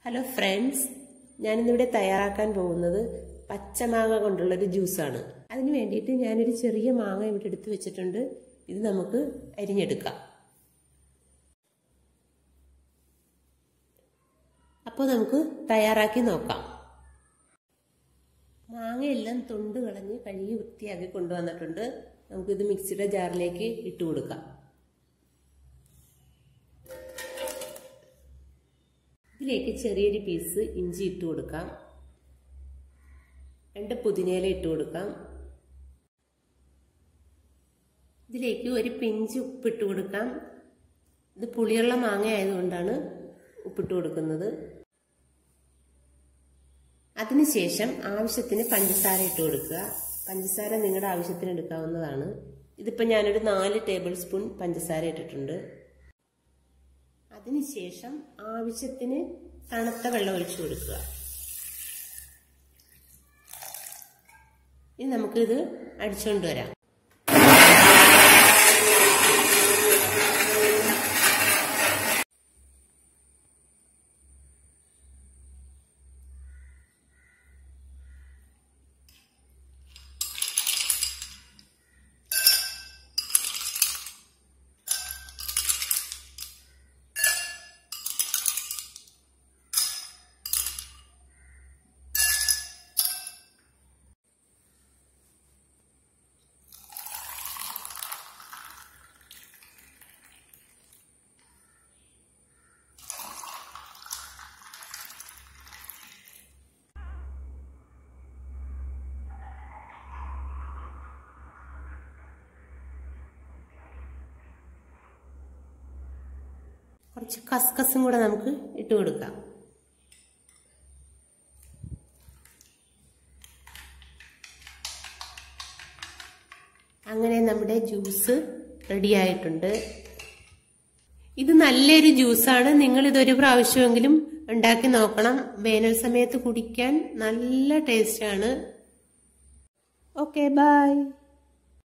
hello friends ഞാനിന്നിവിടെ തയ്യാറാക്കാൻ പോകുന്നത് പച്ചമാങ്ങ കൊണ്ടുള്ളൊരു ജ്യൂസാണ് അതിന് വേണ്ടിയിട്ട് ഞാനൊരു ചെറിയ മാങ്ങ ഇവിടെ എടുത്ത് വെച്ചിട്ടുണ്ട് ഇത് നമുക്ക് അരിഞ്ഞെടുക്കാം അപ്പോൾ നമുക്ക് തയ്യാറാക്കി നോക്കാം മാങ്ങയെല്ലാം തൊണ്ട് കളഞ്ഞ് കഴുകി വൃത്തിയാക്കി കൊണ്ടുവന്നിട്ടുണ്ട് നമുക്കിത് മിക്സിയുടെ ജാറിലേക്ക് ഇട്ട് കൊടുക്കാം ഇതിലേക്ക് ചെറിയൊരു പീസ് ഇഞ്ചി ഇട്ട് കൊടുക്കാം രണ്ട് പുതിനയില ഇട്ട് കൊടുക്കാം ഇതിലേക്ക് ഒരു പിഞ്ച് ഉപ്പിട്ട് കൊടുക്കാം ഇത് പുളിയുള്ള മാങ്ങ ആയതുകൊണ്ടാണ് ഉപ്പിട്ട് കൊടുക്കുന്നത് അതിനുശേഷം ആവശ്യത്തിന് പഞ്ചസാര ഇട്ട് കൊടുക്കുക പഞ്ചസാര നിങ്ങളുടെ ആവശ്യത്തിന് എടുക്കാവുന്നതാണ് ഇതിപ്പോൾ ഞാനൊരു നാല് ടേബിൾ സ്പൂൺ പഞ്ചസാര ഇട്ടിട്ടുണ്ട് അതിനുശേഷം ആവശ്യത്തിന് തണുത്ത വെള്ളം ഒഴിച്ചു കൊടുക്കുക ഇനി നമുക്കിത് അടിച്ചുകൊണ്ട് വരാം കുറച്ച് കസ്കസും കൂടെ നമുക്ക് ഇട്ട് കൊടുക്കാം അങ്ങനെ നമ്മുടെ ജ്യൂസ് റെഡി ആയിട്ടുണ്ട് ഇത് നല്ലൊരു ജ്യൂസാണ് നിങ്ങൾ ഇതൊരു പ്രാവശ്യമെങ്കിലും ഉണ്ടാക്കി നോക്കണം വേനൽ സമയത്ത് കുടിക്കാൻ നല്ല ടേസ്റ്റാണ് ഓക്കെ ബൈ